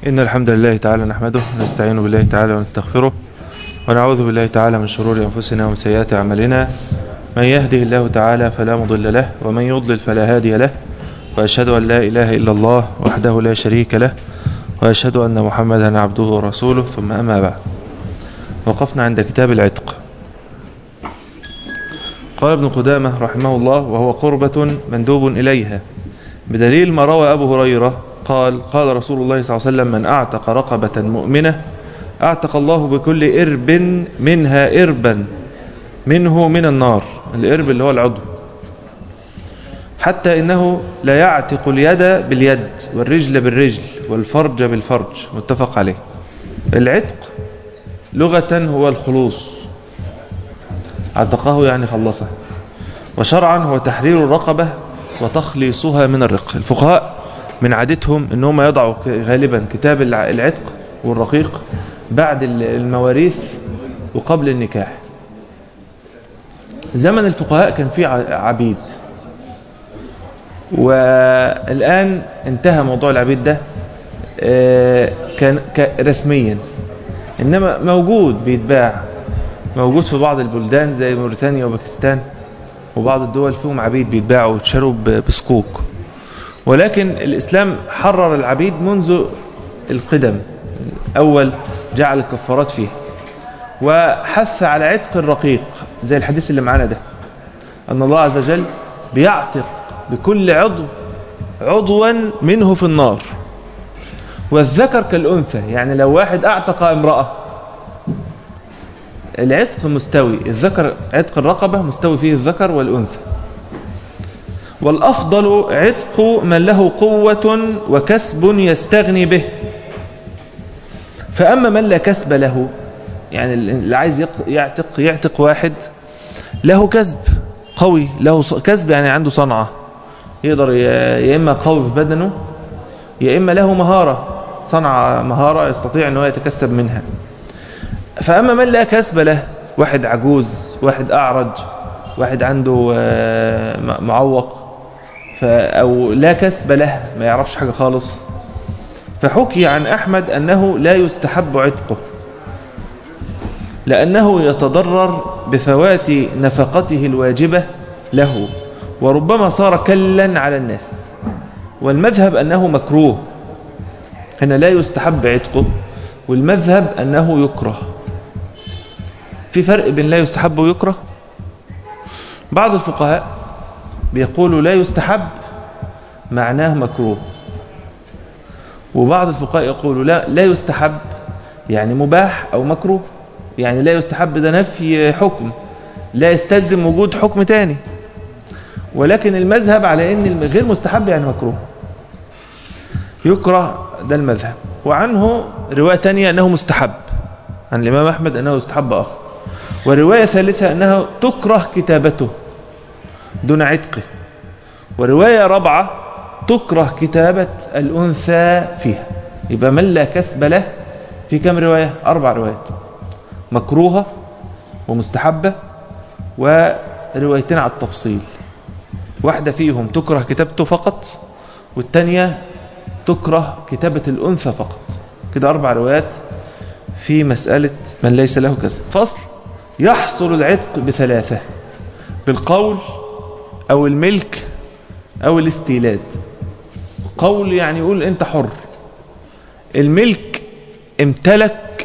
إن الحمد لله تعالى نحمده ونستعين بالله تعالى ونستغفره ونعوذ بالله تعالى من شرور أنفسنا ومن سيئات أعمالنا من يهده الله تعالى فلا مضل له ومن يضلل فلا هادي له وأشهد أن لا إله إلا الله وحده لا شريك له وأشهد أن محمدا عبده ورسوله ثم أما بعد وقفنا عند كتاب العتق قال ابن قدامة رحمه الله وهو قربة مندوب إليها بدليل ما روى أبو هريرة قال قال رسول الله صلى الله عليه وسلم من أعتق رقبة مؤمنة أعتق الله بكل إرب منها إربا منه من النار الإرب اللي هو العضو حتى إنه لا يعتق اليد باليد والرجل بالرجل والفرج بالفرج متفق عليه العتق لغة هو الخلوص عتقه يعني خلصه وشرعا هو تحرير الرقبة وتخليصها من الرق الفقهاء من عادتهم انهم يضعوا غالبا كتاب العتق والرقيق بعد المواريث وقبل النكاح زمن الفقهاء كان فيه عبيد والآن انتهى موضوع العبيد ده كان رسميا إنما موجود بيتباع موجود في بعض البلدان زي موريتانيا وباكستان وبعض الدول فيهم عبيد بيتباعوا ويتشروا بسكوك ولكن الإسلام حرر العبيد منذ القدم أول جعل الكفارات فيه وحث على عتق الرقيق زي الحديث اللي معانا ده أن الله عز وجل بيعتق بكل عضو عضوا منه في النار والذكر كالأنثى يعني لو واحد أعتق امرأة العتق مستوي الذكر عتق الرقبة مستوي فيه الذكر والأنثى والأفضل عتق من له قوة وكسب يستغني به فأما من لا كسب له يعني اللي عايز يعتق يعتق واحد له كسب قوي له كسب يعني عنده صنعة يقدر يا إما قوي في بدنه يا إما له مهارة صنعة مهارة يستطيع أنه يتكسب منها فأما من لا كسب له واحد عجوز واحد أعرج واحد عنده معوق أو لا كسب له ما يعرفش حاجة خالص فحكي عن أحمد أنه لا يستحب عتقه لأنه يتضرر بفوات نفقته الواجبة له وربما صار كلا على الناس والمذهب أنه مكروه هنا لا يستحب عتقه والمذهب أنه يكره في فرق بين لا يستحب ويكره بعض الفقهاء بيقولوا لا يستحب معناه مكروه وبعض الفقهاء يقولوا لا لا يستحب يعني مباح أو مكروه يعني لا يستحب ده نفي حكم لا يستلزم وجود حكم تاني ولكن المذهب على ان غير مستحب يعني مكروه يكره ده المذهب وعنه رواية تانية أنه مستحب عن الإمام أحمد أنه يستحب آخر ورواية ثالثة أنه تكره كتابته دون عتقه ورواية رابعة تكره كتابة الأنثى فيها يبقى من لا كسب له في كم رواية أربع روايات مكروهة ومستحبة وروايتين على التفصيل واحدة فيهم تكره كتابته فقط والتانية تكره كتابة الأنثى فقط كده أربع روايات في مسألة من ليس له كسب فصل يحصل العتق بثلاثة بالقول أو الملك أو الاستيلاد قول يعني يقول أنت حر الملك امتلك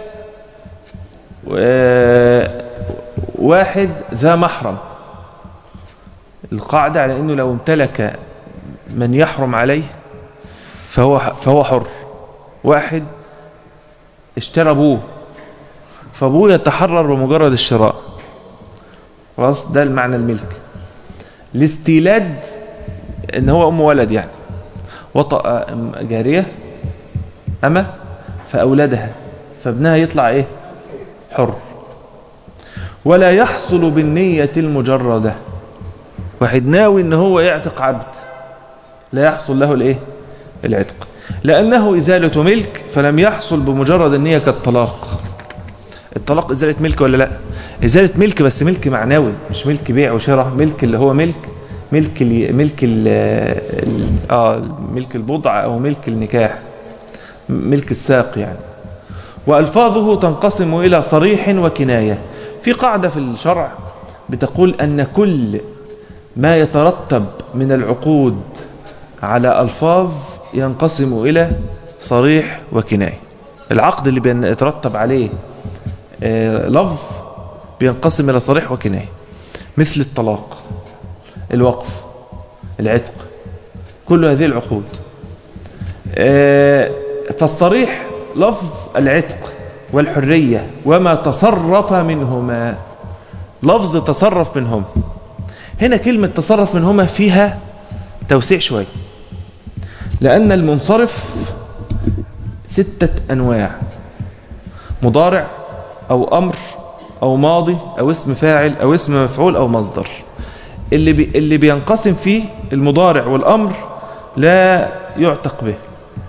واحد ذا محرم القاعدة على أنه لو امتلك من يحرم عليه فهو فهو حر واحد اشترى ابوه فابوه يتحرر بمجرد الشراء خلاص ده المعنى الملك الاستيلاد ان هو ام ولد يعني وطأ جارية أما فأولادها فابنها يطلع ايه حر ولا يحصل بالنية المجردة واحد ناوي ان هو يعتق عبد لا يحصل له الايه العتق لأنه إزالة ملك فلم يحصل بمجرد النية كالطلاق الطلاق إزالة ملك ولا لا إزالة ملك بس ملك معنوي مش ملك بيع وشراء ملك اللي هو ملك ملك ال ملك ال اه ملك البضع أو ملك النكاح ملك الساق يعني وألفاظه تنقسم إلى صريح وكناية في قاعدة في الشرع بتقول أن كل ما يترتب من العقود على ألفاظ ينقسم إلى صريح وكناية العقد اللي بيترتب عليه آه، لفظ بينقسم إلى صريح وكناية مثل الطلاق الوقف العتق كل هذه العقود آه، فالصريح لفظ العتق والحرية وما تصرف منهما لفظ تصرف منهم هنا كلمة تصرف منهما فيها توسيع شوي لأن المنصرف ستة أنواع مضارع أو أمر أو ماضي أو اسم فاعل أو اسم مفعول أو مصدر اللي, بي اللي بينقسم فيه المضارع والأمر لا يعتق به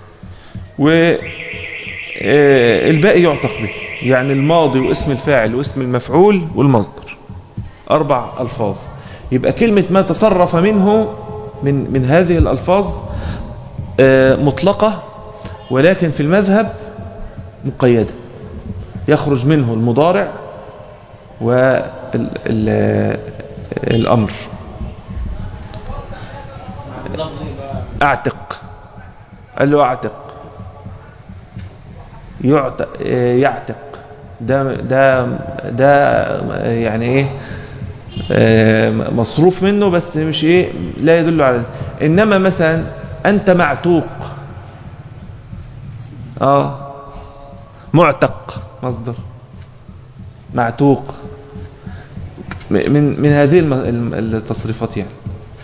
والباقي يعتق به يعني الماضي واسم الفاعل واسم المفعول والمصدر أربع ألفاظ يبقى كلمة ما تصرف منه من, من هذه الألفاظ مطلقة ولكن في المذهب مقيدة يخرج منه المضارع والأمر أعتق قال له أعتق يعتق يعتق ده ده ده يعني ايه مصروف منه بس مش ايه لا يدل على انما مثلا انت معتوق اه معتق مصدر معتوق من من هذه التصريفات يعني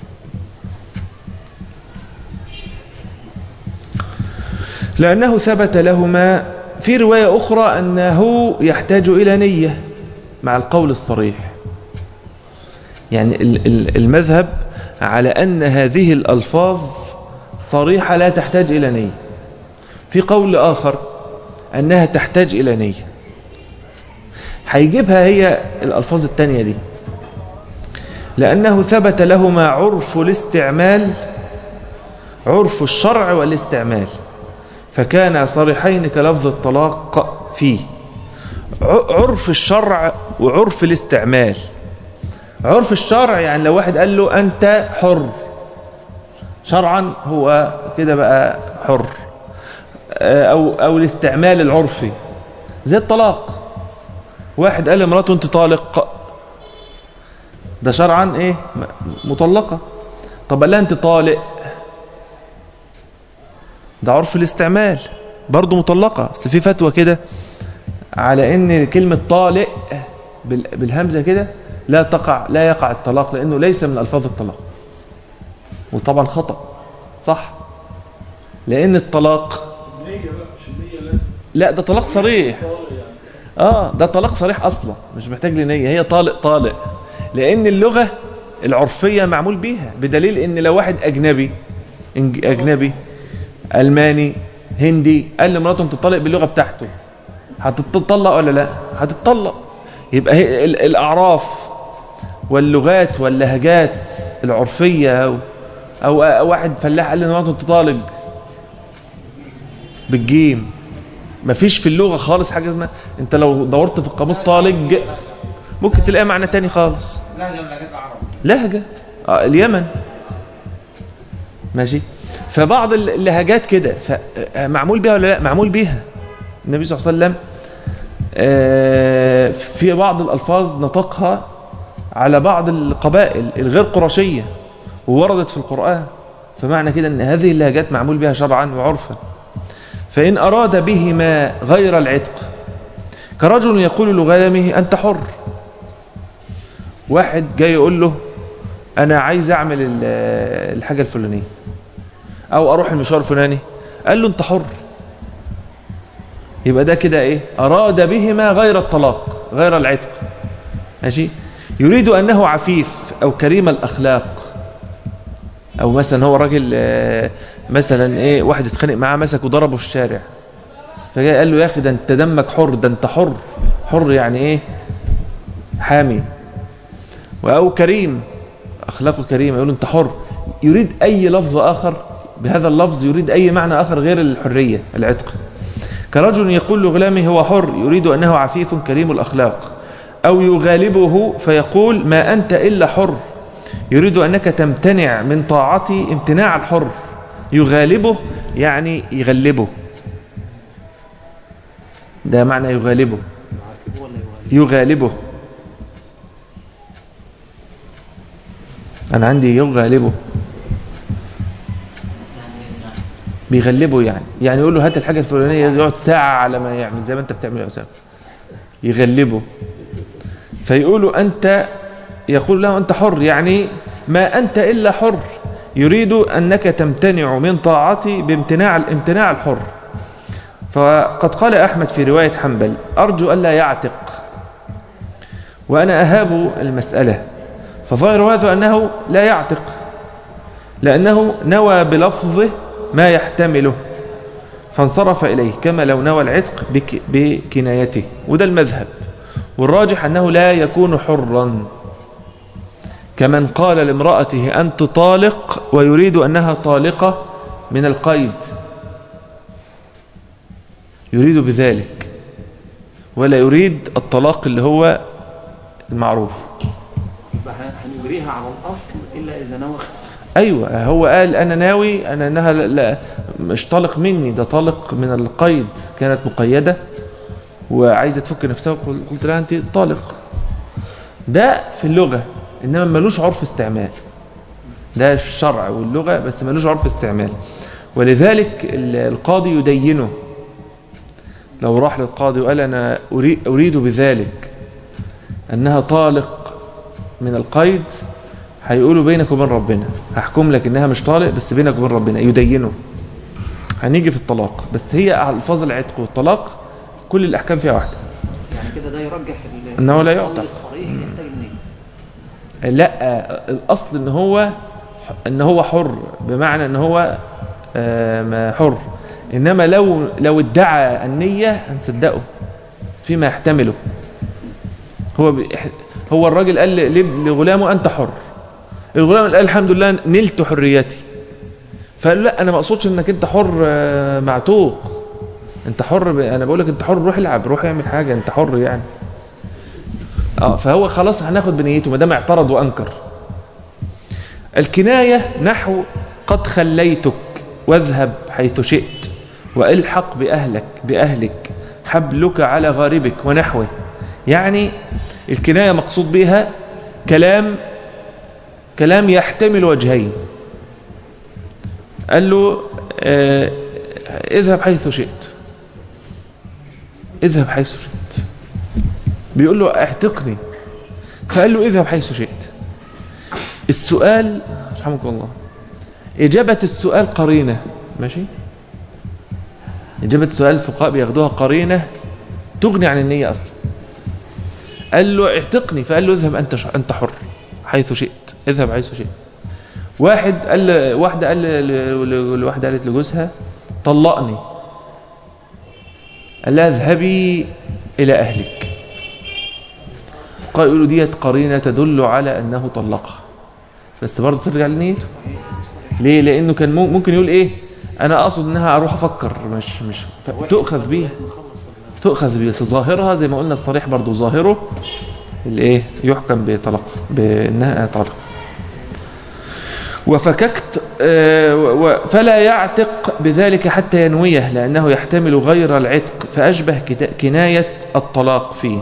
لأنه ثبت لهما في رواية أخرى أنه يحتاج إلى نية مع القول الصريح يعني المذهب على أن هذه الألفاظ صريحة لا تحتاج إلى نية في قول آخر أنها تحتاج إلى نية هيجيبها هي الألفاظ التانية دي لأنه ثبت لهما عرف الاستعمال عرف الشرع والاستعمال فكان صريحين كلفظ الطلاق فيه عرف الشرع وعرف الاستعمال عرف الشرع يعني لو واحد قال له أنت حر شرعا هو كده بقى حر أو, أو الاستعمال العرفي زي الطلاق واحد قال لمراته انت طالق ده شرعا ايه مطلقة طب قال لها انت طالق ده عرف الاستعمال برضه مطلقة اصل في فتوى كده على ان كلمة طالق بالهمزة كده لا تقع لا يقع الطلاق لانه ليس من الفاظ الطلاق وطبعا خطأ صح لان الطلاق لا ده طلاق صريح اه ده طلاق صريح اصلا مش محتاج لنية هي طالق طالق لان اللغة العرفية معمول بيها بدليل ان لو واحد اجنبي اجنبي الماني هندي قال لمراته تطلق باللغة بتاعته هتطلق ولا لا هتطلق يبقى هي الاعراف واللغات واللهجات العرفية أو, أو واحد فلاح قال لمراته تطالق بالجيم مفيش في اللغة خالص حاجة اسمها انت لو دورت في القاموس طالق ممكن تلاقيها معنى تاني خالص لهجة من لهجات العرب لهجة آه اليمن ماشي فبعض اللهجات كده معمول بيها ولا لا معمول بيها النبي صلى الله عليه وسلم آه في بعض الألفاظ نطقها على بعض القبائل الغير قرشية ووردت في القرآن فمعنى كده ان هذه اللهجات معمول بها شرعا وعرفا فإن أراد بهما غير العتق كرجل يقول لغلامه أنت حر واحد جاي يقول له أنا عايز أعمل الحاجة الفلانية أو أروح المشوار الفلاني قال له أنت حر يبقى ده كده إيه أراد بهما غير الطلاق غير العتق ماشي يريد أنه عفيف أو كريم الأخلاق أو مثلا هو راجل مثلا إيه واحد اتخانق معاه مسك وضربه في الشارع فجاء قال له يا أخي ده أنت دمك حر ده أنت حر حر يعني إيه حامي أو كريم أخلاقه كريمة يقول أنت حر يريد أي لفظ آخر بهذا اللفظ يريد أي معنى آخر غير الحرية العتق كرجل يقول لغلامه هو حر يريد أنه عفيف كريم الأخلاق أو يغالبه فيقول ما أنت إلا حر يريد أنك تمتنع من طاعتي امتناع الحر يغالبه يعني يغلبه ده معنى يغالبه يعاتبه ولا يغالبه يغالبه أنا عندي يغالبه بيغلبه يعني يعني يقول له هات الحاجة الفلانية يقعد ساعة على ما يعمل زي ما أنت بتعمل يا أسامة يغلبه فيقول أنت يقول له أنت حر يعني ما أنت إلا حر يريد أنك تمتنع من طاعتي بامتناع الامتناع الحر فقد قال أحمد في رواية حنبل أرجو ألا يعتق وأنا أهاب المسألة فظاهر هذا أنه لا يعتق لأنه نوى بلفظه ما يحتمله فانصرف إليه كما لو نوى العتق بك بكنايته وده المذهب والراجح أنه لا يكون حرا كمن قال لامرأته أنت طالق ويريد أنها طالقة من القيد يريد بذلك ولا يريد الطلاق اللي هو المعروف يبقى هن- هنجريها على الأصل إلا إذا نوى أيوة هو قال أنا ناوي أنا أنها لا- لا مش طالق مني ده طالق من القيد كانت مقيدة وعايزة تفك نفسها وقل- قلت لها أنت طالق ده في اللغة إنما ملوش عرف استعمال ده الشرع واللغة بس ملوش عرف استعمال ولذلك ال- القاضي يدينه لو راح للقاضي وقال أنا أري- أريد بذلك أنها طالق من القيد هيقولوا بينك وبين ربنا هحكم لك انها مش طالق بس بينك وبين ربنا يدينه هنيجي في الطلاق بس هي الفاظ العتق والطلاق كل الاحكام فيها واحده يعني كده ده يرجح ال- إنه لا القول يعتق. الصريح يحتاج النية لا الاصل ان هو ان هو حر بمعنى ان هو آم، حر انما لو لو ادعى النيه هنصدقه فيما يحتمله هو بي- هو الراجل قال ل- لغلامه انت حر الغلام قال الحمد لله نلت حريتي فقال له لا انا ما اقصدش انك انت حر آه، معتوق انت حر ب... انا بقول لك انت حر روح العب روح اعمل حاجه انت حر يعني اه فهو خلاص هناخد بنيته ما دام اعترض وانكر الكنايه نحو قد خليتك واذهب حيث شئت والحق باهلك باهلك حبلك على غاربك ونحوه يعني الكنايه مقصود بها كلام كلام يحتمل وجهين قال له آه اذهب حيث شئت اذهب حيث شئت بيقول له اعتقني فقال له اذهب حيث شئت السؤال رحمك الله إجابة السؤال قرينة ماشي إجابة السؤال الفقهاء بياخدوها قرينة تغني عن النية أصلا قال له اعتقني فقال له اذهب أنت ش... أنت حر حيث شئت اذهب حيث شئت واحد قال ل- واحدة قال ل- ل- لواحدة قالت لجوزها طلقني قال لها اذهبي إلى أهلك قال يقولوا ديت قرينة تدل على أنه طلقها بس برضه ترجع للنية ليه لأنه كان مم- ممكن يقول إيه أنا أقصد أنها أروح أفكر مش مش تؤخذ بيه نخلص ال- تؤخذ بيه بس ظاهرها زي ما قلنا الصريح برضه ظاهره الايه يحكم بطلاق بانها طلاق وفككت آه، و- و- فلا يعتق بذلك حتى ينويه لأنه يحتمل غير العتق فأشبه كتا- كناية الطلاق فيه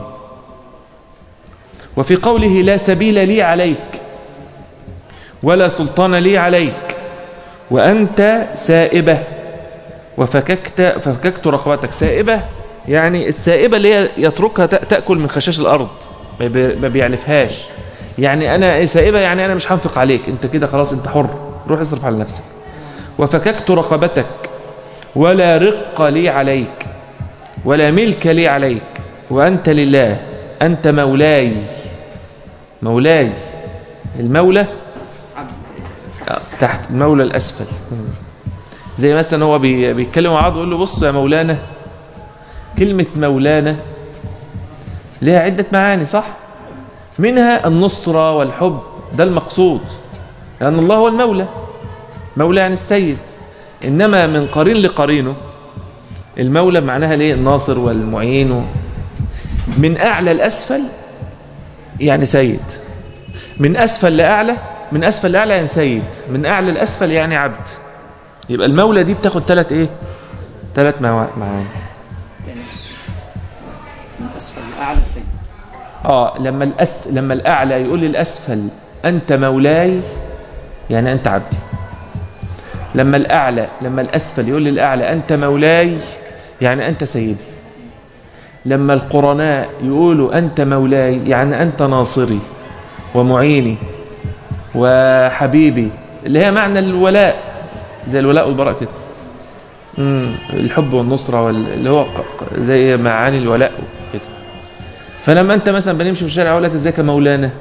وفي قوله لا سبيل لي عليك ولا سلطان لي عليك وأنت سائبة وفككت ففككت رقبتك سائبة يعني السائبة اللي هي يتركها تأ- تأكل من خشاش الأرض ما بي- ما بيعلفهاش يعني أنا سائبة يعني أنا مش هنفق عليك أنت كده خلاص أنت حر روح اصرف على نفسك وفككت رقبتك ولا رق لي عليك ولا ملك لي عليك وأنت لله أنت مولاي مولاي المولى عبد آه، تحت المولى الأسفل زي مثلا هو بي- بيتكلم مع بعض ويقول له بص يا مولانا كلمة مولانا لها عدة معاني صح منها النصرة والحب ده المقصود لأن الله هو المولى مولى يعني السيد إنما من قرين لقرينه المولى معناها ليه الناصر والمعين و... من أعلى الأسفل يعني سيد من أسفل لأعلى من أسفل لأعلى يعني سيد من أعلى الأسفل يعني عبد يبقى المولى دي بتاخد ثلاث إيه ثلاث معاني تاني من أسفل لأعلى سيد اه لما الأس لما الأعلى يقول للأسفل أنت مولاي يعني أنت عبدي لما الأعلى لما الأسفل يقول للأعلى أنت مولاي يعني أنت سيدي لما القرناء يقولوا أنت مولاي يعني أنت ناصري ومعيني وحبيبي اللي هي معنى الولاء زي الولاء والبراء كده مم، الحب والنصرة وال- اللي هو ق- ق- زي معاني الولاء كده فلما انت مثلا بنمشي في الشارع اقول لك ازيك يا مولانا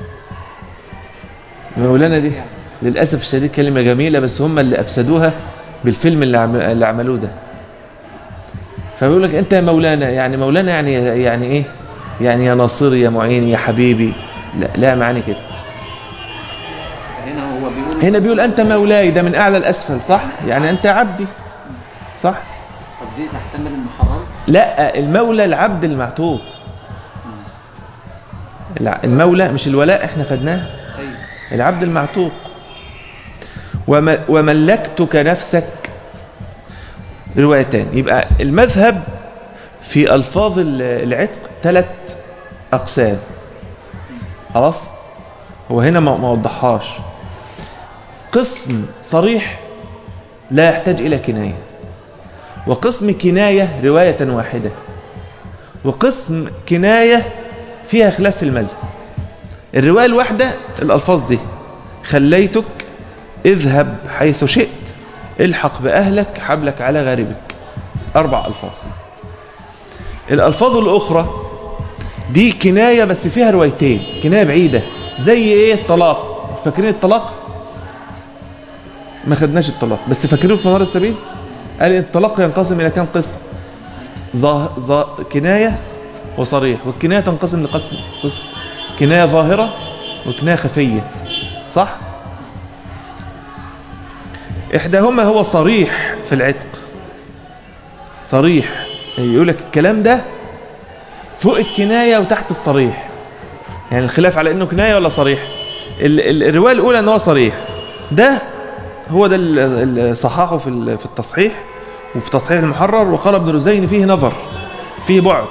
مولانا دي للاسف الشديد كلمه جميله بس هم اللي افسدوها بالفيلم اللي, عم... اللي عملوه ده فبيقول لك انت يا مولانا يعني مولانا يعني يعني ايه يعني يا ناصري يا معيني يا حبيبي لا لا معاني كده فهنا هو بيقول هنا بيقول انت مولاي ده من اعلى الاسفل صح يعني انت عبدي صح طب دي تحتمل إنه حرام لا المولى العبد المعتوق الع- المولى مش الولاء احنا خدناه أيوه العبد المعتوق وم- وملكتك نفسك روايتان يبقى المذهب في ألفاظ ال- العتق ثلاث أقسام خلاص هو هنا ما ما وضحهاش قسم صريح لا يحتاج إلى كناية وقسم كناية رواية واحدة وقسم كناية فيها خلاف في المذهب الرواية الواحدة الألفاظ دي خليتك اذهب حيث شئت الحق بأهلك حبلك على غاربك أربع ألفاظ الألفاظ الأخرى دي كناية بس فيها روايتين كناية بعيدة زي إيه الطلاق فاكرين الطلاق ما خدناش الطلاق بس فاكرين في منار السبيل قال الطلاق ينقسم إلى كم قسم ظاه... ظا... كناية وصريح والكناية تنقسم لقسم قسم كناية ظاهرة وكناية خفية صح إحداهما هو صريح في العتق صريح يقول لك الكلام ده فوق الكناية وتحت الصريح يعني الخلاف على انه كناية ولا صريح ال- ال- الرواية الاولى ان هو صريح ده هو ده اللي صححه في ال- في التصحيح وفي تصحيح المحرر وقال ابن رزين فيه نظر فيه بعد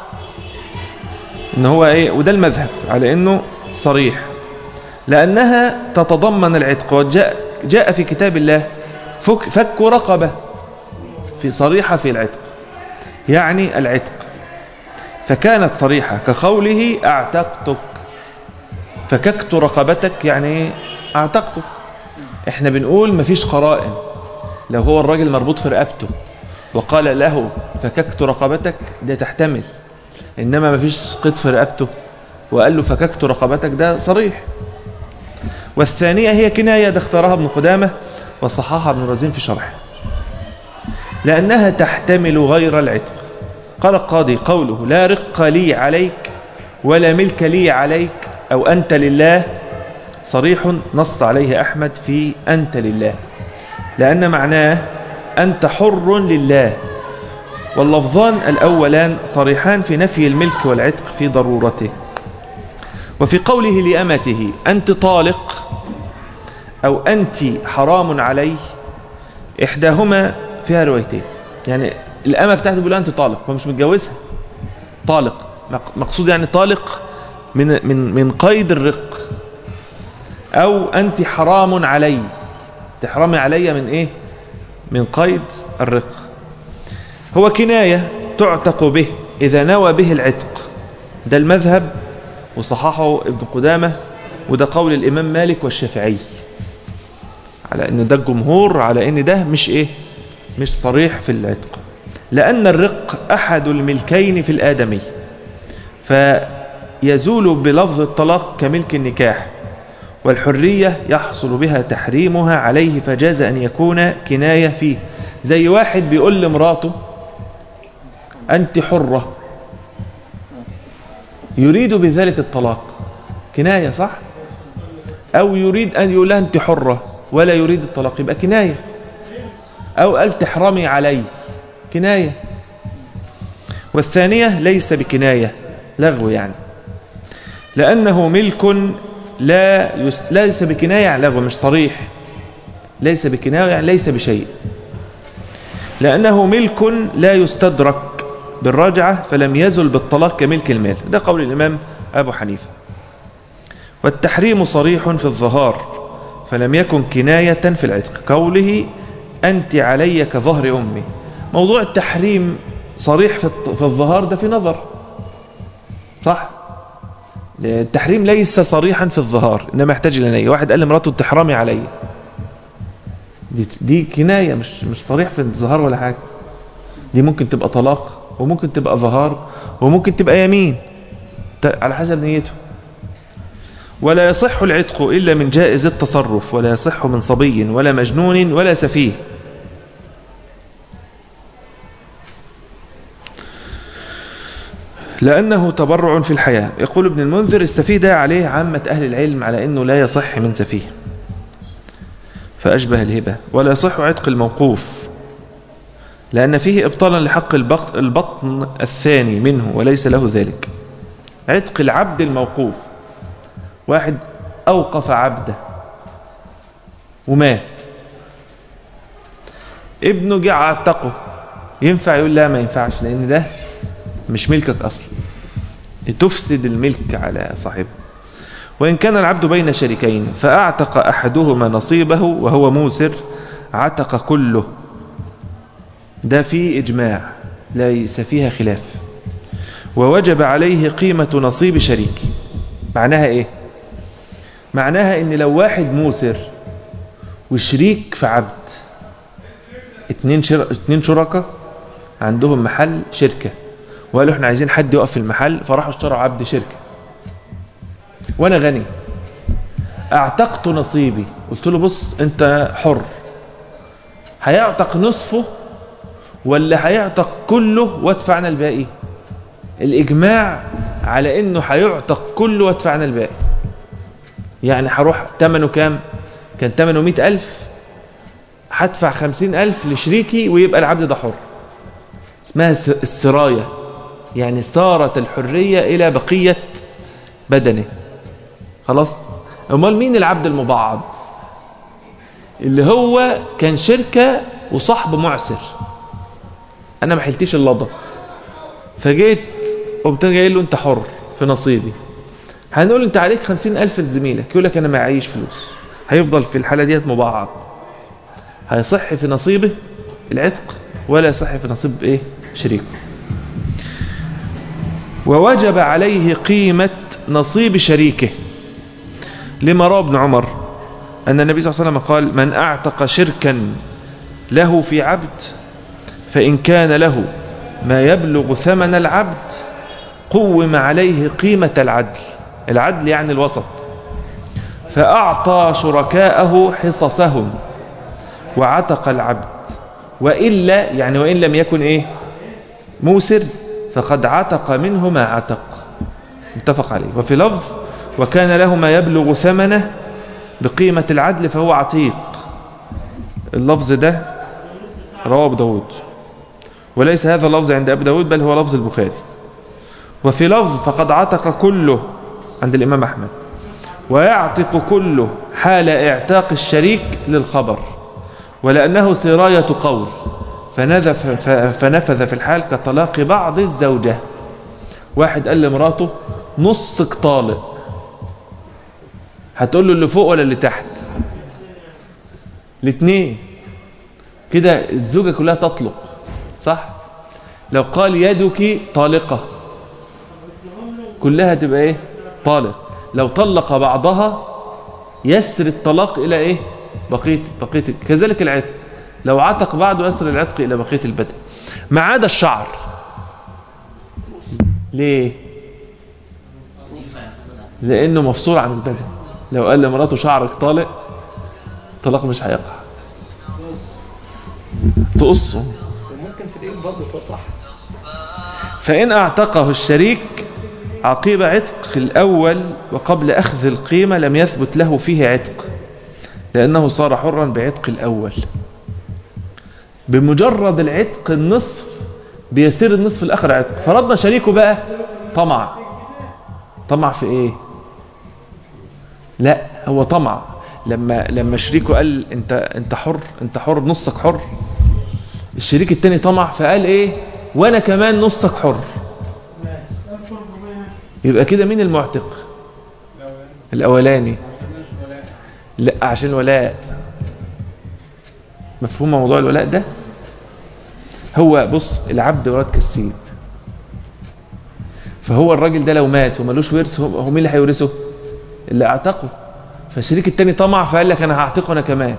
ان هو ايه وده المذهب على انه صريح لانها تتضمن العتق وجاء جاء في كتاب الله فك, فك رقبه في صريحه في العتق يعني العتق فكانت صريحه كقوله اعتقتك فككت رقبتك يعني ايه اعتقتك احنا بنقول مفيش قرائن لو هو الراجل مربوط في رقبته وقال له فككت رقبتك ده تحتمل انما مفيش قيد في رقبته وقال له فككت رقبتك ده صريح والثانية هي كناية ده اختارها ابن قدامة وصححها ابن رزين في شرحه لأنها تحتمل غير العتق قال القاضي قوله لا رق لي عليك ولا ملك لي عليك أو أنت لله صريح نص عليه أحمد في أنت لله لأن معناه أنت حر لله واللفظان الأولان صريحان في نفي الملك والعتق في ضرورته وفي قوله لأمته أنت طالق أو أنت حرام عليه إحداهما فيها روايتين يعني الأمة بتاعته بيقول أنت طالق هو مش متجوزها طالق مق- مقصود يعني طالق من من من قيد الرق أو أنت حرام علي تحرمي علي من إيه من قيد الرق هو كناية تعتق به إذا نوى به العتق ده المذهب وصححه ابن قدامة وده قول الإمام مالك والشافعي على أن ده الجمهور على أن ده مش إيه مش صريح في العتق لأن الرق أحد الملكين في الآدمي فيزول بلفظ الطلاق كملك النكاح والحرية يحصل بها تحريمها عليه فجاز أن يكون كناية فيه زي واحد بيقول لمراته أنت حرة يريد بذلك الطلاق كناية صح أو يريد أن يقول لها أنت حرة ولا يريد الطلاق يبقى كناية أو قال تحرمي علي كناية والثانية ليس بكناية لغو يعني لأنه ملك لا يس... ليس بكناية يعني لغو مش صريح ليس بكناية يعني ليس بشيء لأنه ملك لا يستدرك بالرجعة فلم يزل بالطلاق كملك المال ده قول الإمام أبو حنيفة والتحريم صريح في الظهار فلم يكن كناية في العتق قوله أنت علي كظهر أمي موضوع التحريم صريح في في الظهار ده في نظر صح التحريم ليس صريحا في الظهار إنما يحتاج إلى نية واحد قال لمراته تحرمي علي دي, دي كناية مش مش صريح في الظهار ولا حاجة دي ممكن تبقى طلاق وممكن تبقى ظهار وممكن تبقى يمين على حسب نيته ولا يصح العتق إلا من جائز التصرف ولا يصح من صبي ولا مجنون ولا سفيه لأنه تبرع في الحياة يقول ابن المنذر استفيد عليه عامة أهل العلم على أنه لا يصح من سفيه فأشبه الهبة ولا يصح عتق الموقوف لأن فيه إبطالا لحق البطن الثاني منه وليس له ذلك عتق العبد الموقوف واحد أوقف عبده ومات ابنه جه عتقه ينفع يقول لا ما ينفعش لأن ده مش ملكك أصلا تفسد الملك على صاحبه وإن كان العبد بين شريكين فأعتق أحدهما نصيبه وهو موسر عتق كله ده فيه إجماع ليس فيها خلاف ووجب عليه قيمة نصيب شريكه معناها إيه معناها إن لو واحد موسر وشريك في عبد اتنين, شر... اتنين شركة عندهم محل شركة وقالوا احنا عايزين حد يقف في المحل فراحوا اشتروا عبد شركة وانا غني اعتقت نصيبي قلت له بص انت حر هيعتق نصفه ولا هيعتق كله وادفعنا الباقي الاجماع على انه هيعتق كله وادفعنا الباقي يعني هروح ثمنه كام كان ثمنه مئة ألف هدفع خمسين ألف لشريكي ويبقى العبد ده حر اسمها السراية يعني صارت الحرية إلى بقية بدنه خلاص امال مين العبد المبعض اللي هو كان شركة وصاحب معسر انا ما حلتيش اللضا فجيت قمت جاي له انت حر في نصيبي هنقول انت عليك خمسين الف لزميلك يقول لك انا ما معيش فلوس هيفضل في الحالة ديت مبعض هيصح في نصيبه العتق ولا يصح في نصيب ايه شريكه ووجب عليه قيمة نصيب شريكه لما روى ابن عمر أن النبي صلى الله عليه وسلم قال من أعتق شركا له في عبد فإن كان له ما يبلغ ثمن العبد قوم عليه قيمة العدل العدل يعني الوسط فأعطى شركاءه حصصهم وعتق العبد وإلا يعني وإن لم يكن إيه موسر فقد عتق منه ما عتق متفق عليه وفي لفظ وكان له ما يبلغ ثمنه بقيمة العدل فهو عتيق اللفظ ده رواه ابو داود وليس هذا اللفظ عند أبي داود بل هو لفظ البخاري وفي لفظ فقد عتق كله عند الإمام أحمد ويعتق كله حال اعتاق الشريك للخبر ولأنه سراية قول فنفذ في الحال كطلاق بعض الزوجة واحد قال لمراته نصك طالق هتقول له اللي فوق ولا اللي تحت الاثنين كده الزوجة كلها تطلق صح لو قال يدك طالقة كلها تبقى ايه طالق لو طلق بعضها يسر الطلاق الى ايه بقية بقية كذلك العتق لو عتق بعضه يسر العتق الى بقية البدن ما عدا الشعر ليه لانه مفصول عن البدن لو قال لمراته شعرك طالق طلاق مش هيقع تقصه وممكن في الايد برضه تقطع فإن اعتقه الشريك عقيب عتق الأول وقبل أخذ القيمة لم يثبت له فيه عتق لأنه صار حرا بعتق الأول بمجرد العتق النصف بيصير النصف الاخر عتق فرضنا شريكه بقى طمع طمع في ايه لا هو طمع لما لما شريكه قال انت انت حر انت حر نصك حر الشريك التاني طمع فقال ايه وانا كمان نصك حر يبقى كده مين المعتق الاولاني لا عشان الولاء مفهوم موضوع الولاء ده هو بص العبد ولد كالسيد فهو الراجل ده لو مات وملوش ورث هو هو مين اللي هيورثه اللي اعتقه فالشريك التاني طمع فقال لك انا هعتقه انا كمان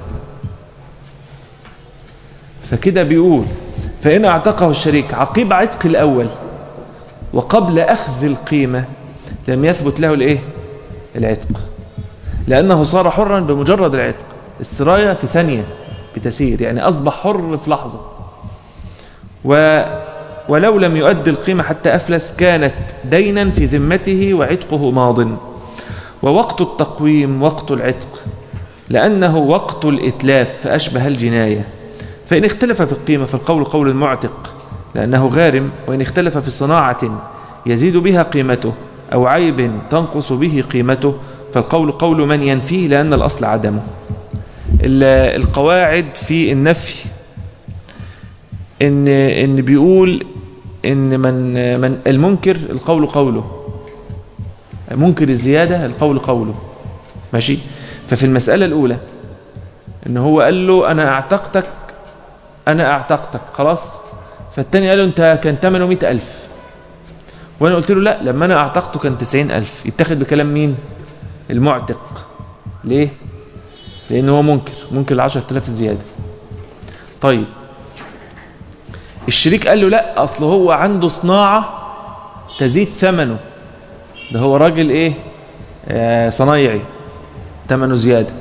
فكده بيقول فإن اعتقه الشريك عقيب عتق الأول وقبل أخذ القيمة لم يثبت له الإيه؟ العتق لأنه صار حرا بمجرد العتق السراية في ثانية بتسير يعني أصبح حر في لحظة و ولو لم يؤدي القيمة حتى أفلس كانت دينا في ذمته وعتقه ماض ووقت التقويم وقت العتق لأنه وقت الإتلاف فأشبه الجناية فإن اختلف في القيمة فالقول قول المعتق لأنه غارم وإن اختلف في صناعة يزيد بها قيمته أو عيب تنقص به قيمته فالقول قول من ينفيه لأن الأصل عدمه ال- القواعد في النفي إن, إن بيقول إن من, من المنكر القول قوله منكر الزيادة القول قوله ماشي ففي المسألة الأولى إن هو قال له أنا أعتقتك أنا أعتقتك خلاص فالتاني قال له أنت كان ثمنه مئة ألف وأنا قلت له لا لما أنا أعتقته كان تسعين ألف يتاخد بكلام مين المعتق ليه لأن هو منكر منكر العشرة آلاف الزيادة طيب الشريك قال له لا أصل هو عنده صناعة تزيد ثمنه ده هو راجل ايه آه صنايعي ثمنه زيادة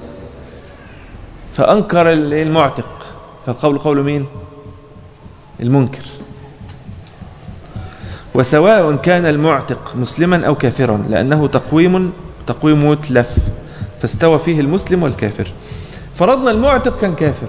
فأنكر ال- المعتق فالقول قول مين المنكر وسواء كان المعتق مسلما أو كافرا لأنه تقويم تقويم متلف فاستوى فيه المسلم والكافر فرضنا المعتق كان كافر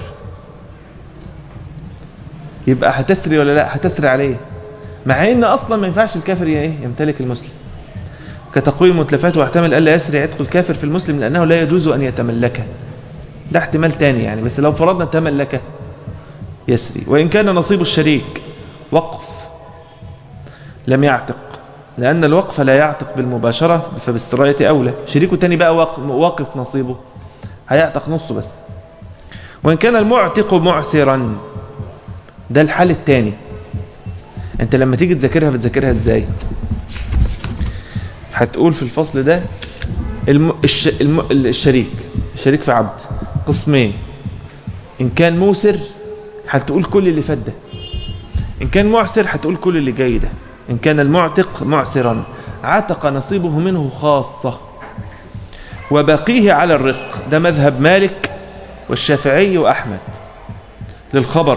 يبقى هتسري ولا لا هتسري عليه مع ان اصلا ما ينفعش الكافر ي- ايه يمتلك المسلم كتقويم متلفات واحتمل الا يسري عتق الكافر في المسلم لانه لا يجوز ان يتملكه ده احتمال تاني يعني بس لو فرضنا تملكه يسري وان كان نصيب الشريك وقف لم يعتق لان الوقف لا يعتق بالمباشره فبالسرايه اولى شريكه تاني بقى واق- واقف نصيبه هيعتق نصه بس وان كان المعتق معسرا ده الحال الثاني انت لما تيجي تذاكرها بتذاكرها ازاي هتقول في الفصل ده الم... الش... الم... الشريك الشريك في عبد قسمين ان كان موسر هتقول كل اللي فات ده ان كان معسر هتقول كل اللي جاي ده ان كان المعتق معسرا عتق نصيبه منه خاصة وبقيه على الرق ده مذهب مالك والشافعي وأحمد للخبر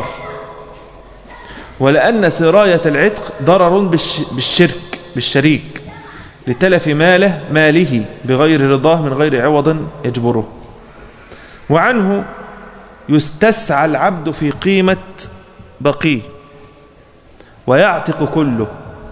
ولأن سراية العتق ضرر بالش... بالشرك بالشريك لتلف ماله ماله بغير رضاه من غير عوض يجبره وعنه يستسعى العبد في قيمة بقيه ويعتق كله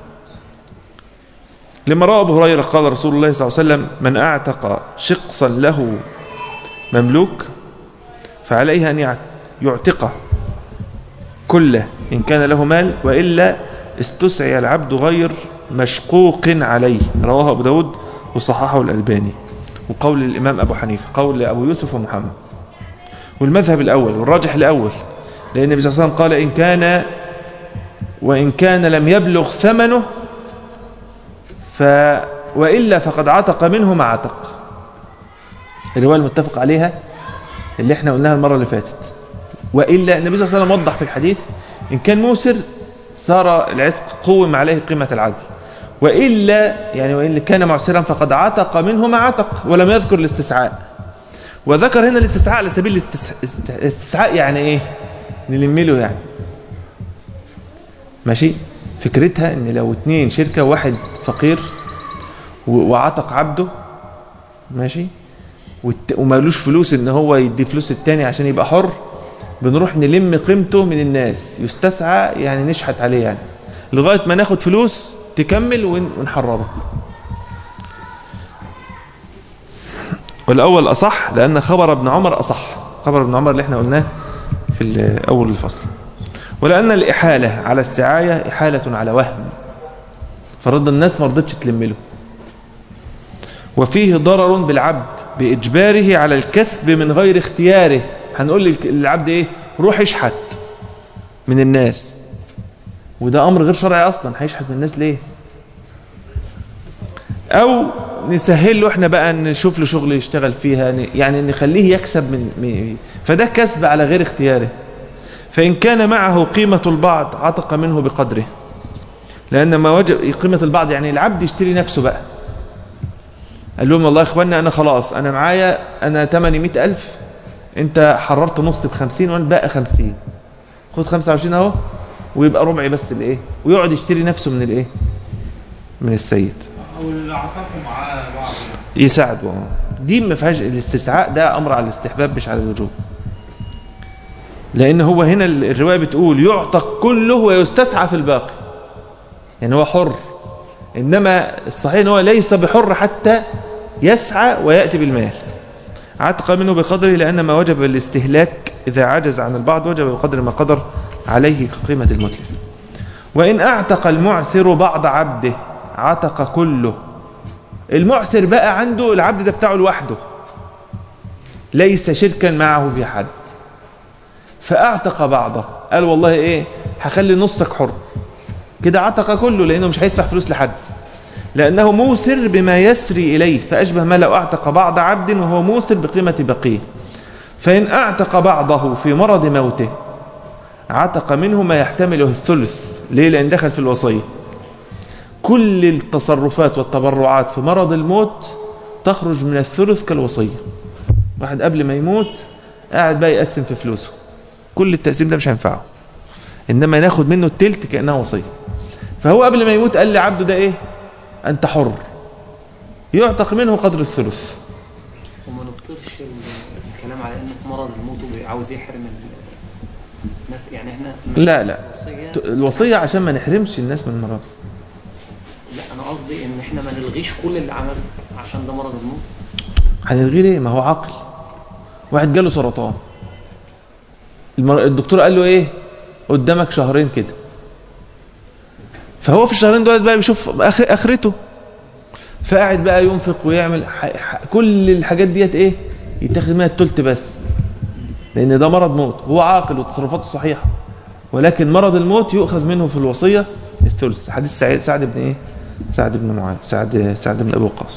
لما رأى أبو هريرة قال رسول الله صلى الله عليه وسلم من أعتق شقصا له مملوك فعليه أن يعتقه كله إن كان له مال وإلا استسعي العبد غير مشقوق عليه رواه أبو داود وصححه الألباني وقول الإمام أبو حنيفة قول أبو يوسف ومحمد والمذهب الأول والراجح الأول لأن النبي صلى الله عليه وسلم قال إن كان وإن كان لم يبلغ ثمنه ف وإلا فقد عتق منه ما عتق الرواية المتفق عليها اللي احنا قلناها المرة اللي فاتت وإلا النبي صلى الله عليه وسلم وضح في الحديث إن كان موسر صار العتق قوم عليه قيمة العدل وإلا يعني وإن كان معسرا فقد عتق منه ما عتق ولم يذكر الاستسعاء وذكر هنا الاستسعاء على سبيل الاستسعاء يعني ايه نلم له يعني ماشي فكرتها ان لو اتنين شركة واحد فقير وعتق عبده ماشي ومالوش فلوس ان هو يدي فلوس التاني عشان يبقى حر بنروح نلم قيمته من الناس يستسعى يعني نشحت عليه يعني لغاية ما ناخد فلوس تكمل ون- ونحرره والأول أصح لأن خبر ابن عمر أصح خبر ابن عمر اللي احنا قلناه في ال- أول الفصل ولأن الإحالة على السعاية إحالة على وهم فرد الناس ما رضتش تلم له وفيه ضرر بالعبد بإجباره على الكسب من غير اختياره هنقول للك- للعبد ايه روح اشحت من الناس وده امر غير شرعي اصلا هيشحت من الناس ليه او نسهل له احنا بقى نشوف له شغل يشتغل فيها ن- يعني نخليه يكسب من من- فده كسب على غير اختياره فإن كان معه قيمة البعض عتق منه بقدره لأن ما وجب قيمة البعض يعني العبد يشتري نفسه بقى قال لهم والله يا اخوانا انا خلاص انا معايا انا تمني مئة الف انت حررت نص بخمسين وانا بقى خمسين خد خمسة وعشرين اهو ويبقى ربعي بس الايه ويقعد يشتري نفسه من الايه من السيد او اللي عطاكم معاه بعض يساعده آه. دي ما فيهاش الاستسعاء ده امر على الاستحباب مش على الوجوب لان هو هنا ال- الروايه بتقول يعتق كله ويستسعى في الباقي يعني هو حر انما الصحيح ان هو ليس بحر حتى يسعى وياتي بالمال عتق منه بقدره لان ما وجب الاستهلاك اذا عجز عن البعض وجب بقدر ما قدر عليه قيمه المتلف وان اعتق المعسر بعض عبده عتق كله المعسر بقى عنده العبد ده بتاعه لوحده ليس شركا معه في حد فاعتق بعضه قال والله ايه هخلي نصك حر كده عتق كله لانه مش هيدفع فلوس لحد لانه موسر بما يسري اليه فاشبه ما لو اعتق بعض عبد وهو موسر بقيمه بقيه فان اعتق بعضه في مرض موته عتق منه ما يحتمله الثلث ليه لان دخل في الوصيه كل التصرفات والتبرعات في مرض الموت تخرج من الثلث كالوصية واحد قبل ما يموت قاعد بقى يقسم في فلوسه كل التقسيم ده مش هينفعه إنما ناخد منه التلت كأنها وصية فهو قبل ما يموت قال لعبده ده إيه أنت حر يعتق منه قدر الثلث وما نبطلش ال- الكلام على انه في مرض الموت وعاوز يحرم ال- الناس يعني احنا لا لا الوصية- الوصية عشان ما نحرمش الناس من المرض لا انا قصدي ان احنا ما نلغيش كل اللي عمل عشان ده مرض الموت هنلغيه ليه ما هو عقل واحد جاله سرطان المر... الدكتور قال له ايه قدامك شهرين كده فهو في الشهرين دول بقى بيشوف آخر... اخرته فقاعد بقى ينفق ويعمل ح... ح... كل الحاجات ديت ايه يتاخد منها التلت بس لان ده مرض موت هو عاقل وتصرفاته صحيحه ولكن مرض الموت يؤخذ منه في الوصيه الثلث حديث سعيد سعد بن ايه سعد بن معاذ سعد سعد بن ابي وقاص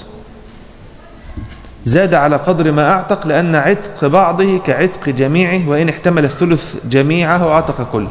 زاد على قدر ما أعتق لأن عتق بعضه كعتق جميعه وإن احتمل الثلث جميعه عتق كله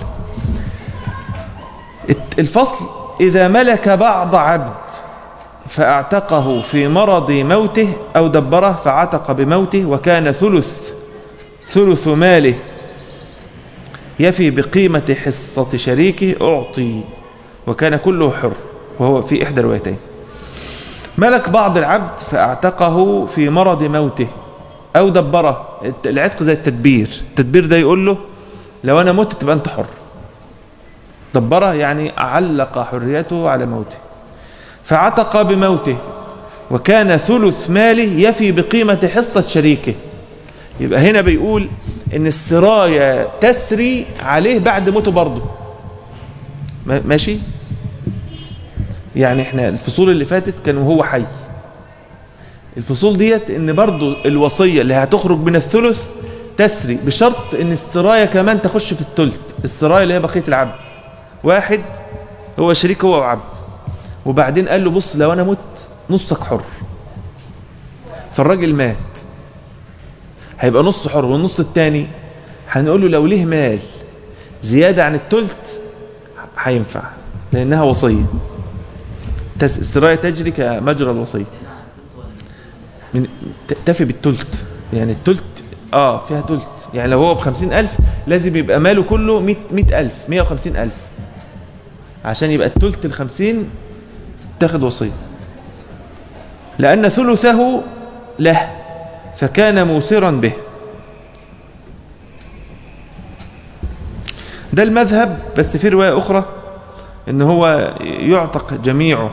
الت- الفصل إذا ملك بعض عبد فاعتقه في مرض موته أو دبره فعتق بموته وكان ثلث ثلث ماله يفي بقيمة حصة شريكه أعطي وكان كله حر وهو في إحدى الروايتين ملك بعض العبد فاعتقه في مرض موته أو دبره الت- العتق زي التدبير التدبير ده يقول له لو أنا مت تبقى أنت حر دبره يعني علق حريته على موته فعتق بموته وكان ثلث ماله يفي بقيمة حصة شريكه يبقى هنا بيقول ان السراية تسري عليه بعد موته برضه ما- ماشي يعني احنا الفصول اللي فاتت كان وهو حي الفصول ديت ان برضو الوصية اللي هتخرج من الثلث تسري بشرط ان السراية كمان تخش في الثلث السراية اللي هي بقية العبد واحد هو شريك هو وعبد وبعدين قال له بص لو انا مت نصك حر فالراجل مات هيبقى نص حر والنص التاني هنقول له لو ليه مال زيادة عن الثلث هينفع لأنها وصية تس- السراية تجري كمجرى الوصية من ت- تفي بالثلث يعني الثلث اه فيها ثلث يعني لو هو بخمسين ألف لازم يبقى ماله كله مئة, مئة ألف مئة وخمسين ألف عشان يبقى الثلث الخمسين تاخد وصية لأن ثلثه له فكان موسرا به ده المذهب بس في رواية أخرى إن هو يعتق جميعه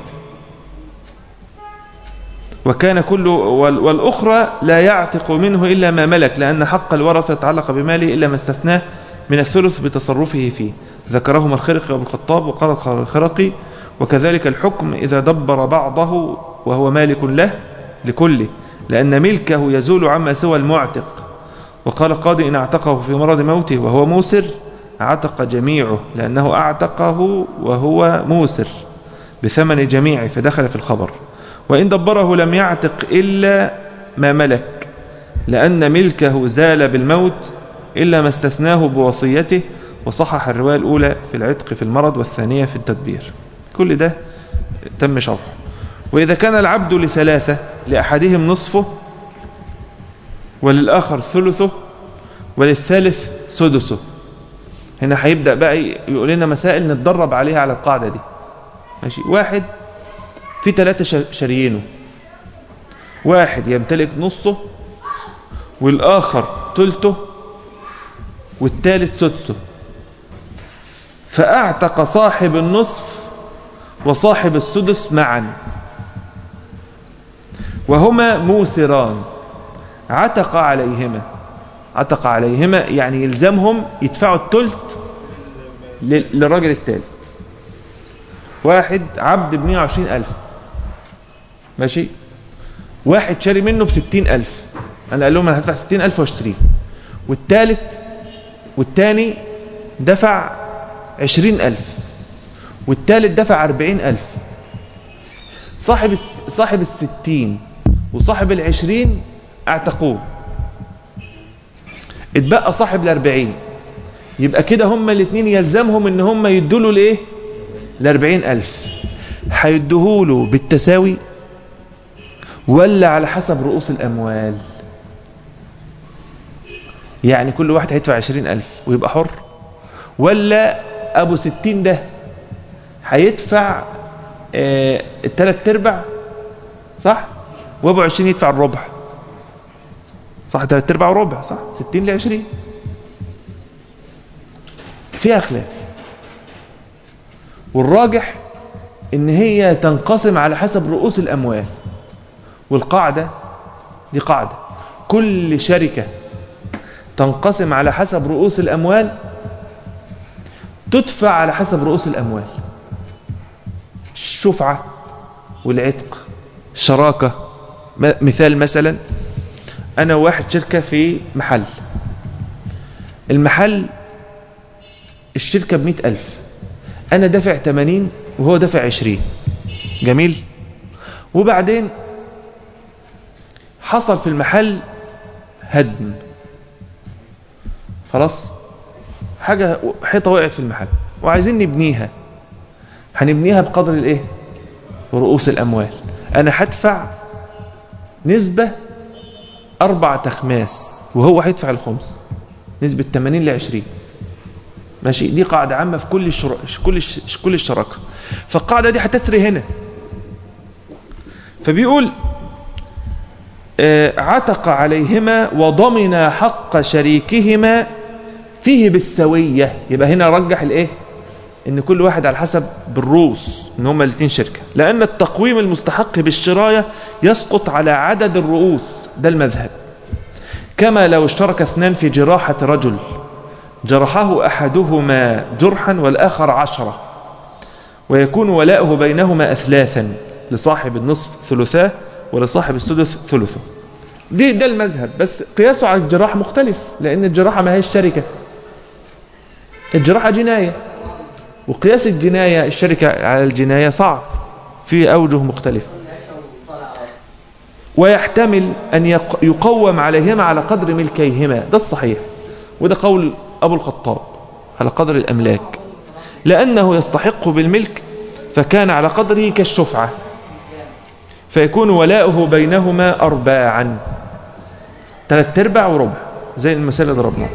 وكان كل وال- والأخرى لا يعتق منه إلا ما ملك لأن حق الورثة يتعلق بماله إلا ما استثناه من الثلث بتصرفه فيه ذكرهما الخرقي وابن الخطاب وقال الخرقي وكذلك الحكم إذا دبر بعضه وهو مالك له لكله لأن ملكه يزول عما سوى المعتق وقال القاضي إن اعتقه في مرض موته وهو موسر عتق جميعه لأنه اعتقه وهو موسر بثمن جميعه فدخل في الخبر وإن دبره لم يعتق إلا ما ملك لأن ملكه زال بالموت إلا ما استثناه بوصيته وصحح الرواية الأولى في العتق في المرض والثانية في التدبير كل ده تم شرحه وإذا كان العبد لثلاثة لأحدهم نصفه وللآخر ثلثه وللثالث سدسه هنا هيبدأ بقى يقول لنا مسائل نتدرب عليها على القاعدة دي ماشي واحد في ثلاثة شا- شاريينه واحد يمتلك نصه والآخر ثلثه والثالث سدسه فأعتق صاحب النصف وصاحب السدس معا وهما موسران عتق عليهما عتق عليهما يعني يلزمهم يدفعوا الثلث لل- للراجل الثالث واحد عبد ب 120 ألف ماشي واحد شاري منه ب 60 ألف أنا قال لهم أنا هدفع 60 ألف واشتريه والثالث والثاني دفع 20 ألف والثالث دفع 40 ألف صاحب الس- صاحب الستين وصاحب العشرين اعتقوه اتبقى صاحب الأربعين يبقى كده هما الاثنين يلزمهم ان هما يدوا الايه الأربعين ألف هيدوهوله بالتساوي ولا على حسب رؤوس الأموال يعني كل واحد هيدفع عشرين ألف ويبقى حر ولا أبو ستين ده هيدفع آه التلات ارباع صح وابو عشرين يدفع الربع صح تلات ارباع وربع صح ستين لعشرين فيها خلاف والراجح ان هي تنقسم على حسب رؤوس الاموال والقاعدة دي قاعدة كل شركة تنقسم على حسب رؤوس الاموال تدفع على حسب رؤوس الاموال الشفعة والعتق الشراكة م- مثال مثلا أنا واحد شركة في محل المحل الشركة بمئة ألف أنا دافع 80 وهو دافع 20 جميل وبعدين حصل في المحل هدم خلاص حاجة حيطة وقعت في المحل وعايزين نبنيها هنبنيها بقدر الايه رؤوس الاموال انا هدفع نسبة اربع تخماس وهو هيدفع الخمس نسبة 80 ل 20 ماشي دي قاعدة عامة في كل الشر... كل الش... كل الشراكة فالقاعدة دي هتسري هنا فبيقول آه، عتق عليهما وضمن حق شريكهما فيه بالسوية يبقى هنا رجح الايه ان كل واحد على حسب بالرؤوس ان هما الاثنين شركة لان التقويم المستحق بالشراية يسقط على عدد الرؤوس ده المذهب كما لو اشترك اثنان في جراحة رجل جرحه احدهما جرحا والاخر عشرة ويكون ولاؤه بينهما اثلاثا لصاحب النصف ثلثاه ولصاحب السدس ثلثه دي ده المذهب بس قياسه على الجراح مختلف لان الجراحة ما هيش شركة الجراحة جناية وقياس الجناية الشركة على الجناية صعب في أوجه مختلفة ويحتمل أن يق- يقوم عليهما على قدر ملكيهما ده الصحيح وده قول أبو الخطاب على قدر الأملاك لأنه يستحق بالملك فكان على قدره كالشفعة فيكون ولاؤه بينهما أرباعا ثلاث ارباع وربع زي المثال اللي ضربناه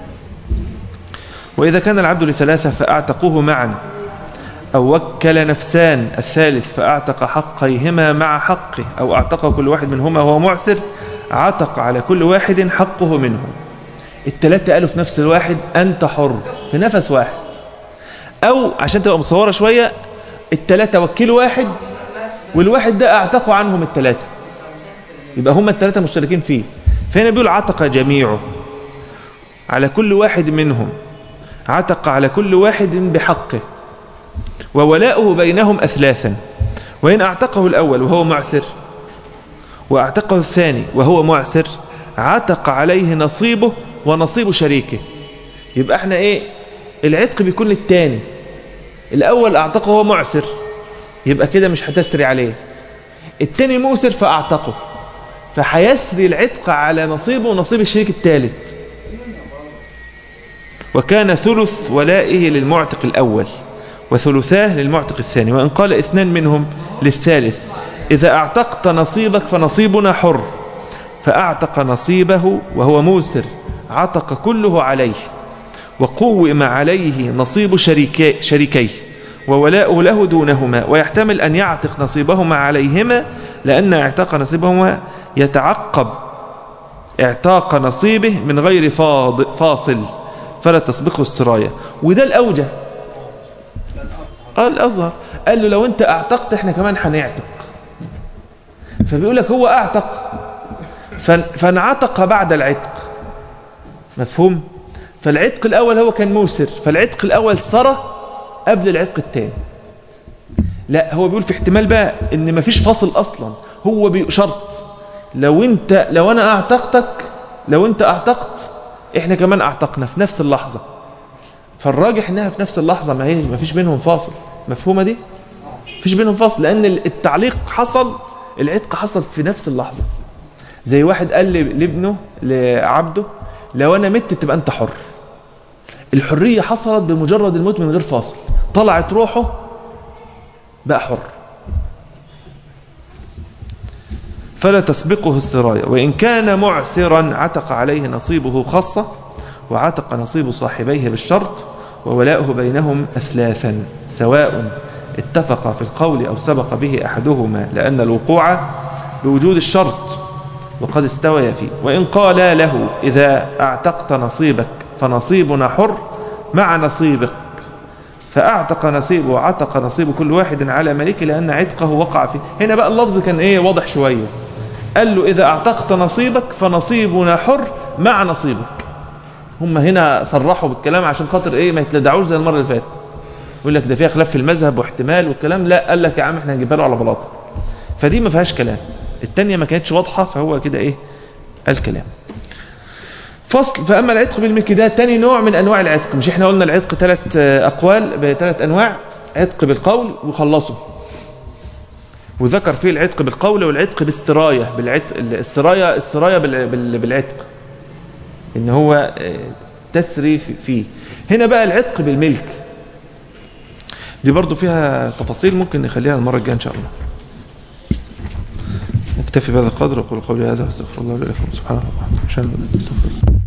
وإذا كان العبد لثلاثة فأعتقوه معا أو وكل نفسان الثالث فأعتق حقيهما مع حقه أو أعتق كل واحد منهما وهو معسر عتق على كل واحد حقه منه التلاتة قالوا في نفس الواحد أنت حر في نفس واحد أو عشان تبقى متصورة شوية التلاتة وكلوا واحد والواحد ده اعتقوا عنهم التلاتة يبقى هم التلاتة مشتركين فيه فهنا بيقول عتق جميعه على كل واحد منهم عتق على كل واحد بحقه وولاؤه بينهم أثلاثا وإن أعتقه الأول وهو معسر وأعتقه الثاني وهو معسر عتق عليه نصيبه ونصيب شريكه يبقى احنا ايه العتق بيكون للتاني الأول أعتقه وهو معسر يبقى كده مش هتسري عليه التاني موسر فأعتقه فهيسري العتق على نصيبه ونصيب الشريك الثالث وكان ثلث ولائه للمعتق الأول وثلثاه للمعتق الثاني وإن قال اثنان منهم للثالث إذا أعتقت نصيبك فنصيبنا حر فأعتق نصيبه وهو موسر عتق كله عليه وقوم عليه نصيب شريكي شريكيه وولاؤه له دونهما ويحتمل أن يعتق نصيبهما عليهما لأن اعتاق نصيبهما يتعقب اعتاق نصيبه من غير فاض فاصل فلا تسبقه السراية وده الأوجه قال الأظهر قال له لو أنت أعتقت احنا كمان هنعتق فبيقول لك هو أعتق فان- فانعتق بعد العتق مفهوم فالعتق الأول هو كان موسر فالعتق الأول سرى قبل العتق الثاني لا هو بيقول في احتمال بقى ان مفيش فاصل اصلا هو بي- شرط لو انت لو انا اعتقتك لو انت اعتقت احنا كمان اعتقنا في نفس اللحظة فالراجح انها في نفس اللحظة ما هي مفيش بينهم فاصل مفهومة دي مفيش بينهم فاصل لان التعليق حصل العتق حصل في نفس اللحظة زي واحد قال لي- لابنه لعبده لو انا مت تبقى انت حر الحرية حصلت بمجرد الموت من غير فاصل طلعت روحه بقى حر فلا تسبقه السرايا وإن كان معسرا عتق عليه نصيبه خاصة وعتق نصيب صاحبيه بالشرط وولاؤه بينهم أثلاثا سواء اتفق في القول أو سبق به أحدهما لأن الوقوع بوجود الشرط وقد استوي فيه وإن قال له إذا اعتقت نصيبك فنصيبنا حر مع نصيبك فأعتق نصيبه وعتق نصيب كل واحد على ملكه لأن عتقه وقع فيه هنا بقى اللفظ كان إيه واضح شوية قال له إذا أعتقت نصيبك فنصيبنا حر مع نصيبك هم هنا صرحوا بالكلام عشان خاطر إيه ما يتلدعوش زي المرة اللي فاتت يقول لك ده فيها خلاف في المذهب واحتمال والكلام لا قال لك يا عم احنا هنجيبها له على بلاطه فدي ما فيهاش كلام التانية ما كانتش واضحة فهو كده ايه الكلام فصل فأما العتق بالملك ده تاني نوع من أنواع العتق مش احنا قلنا العتق ثلاث أقوال بثلاث أنواع عتق بالقول وخلصوا وذكر فيه العتق بالقول والعتق بالسراية بالعتق السراية السراية بال- بال- بالعتق إن هو آه، تسري في- فيه هنا بقى العتق بالملك دي برضو فيها تفاصيل ممكن نخليها المرة الجاية إن شاء الله نكتفي بهذا القدر وقول قولي هذا واستغفر الله لي ولكم سبحانه وتعالى عشان استغفر الله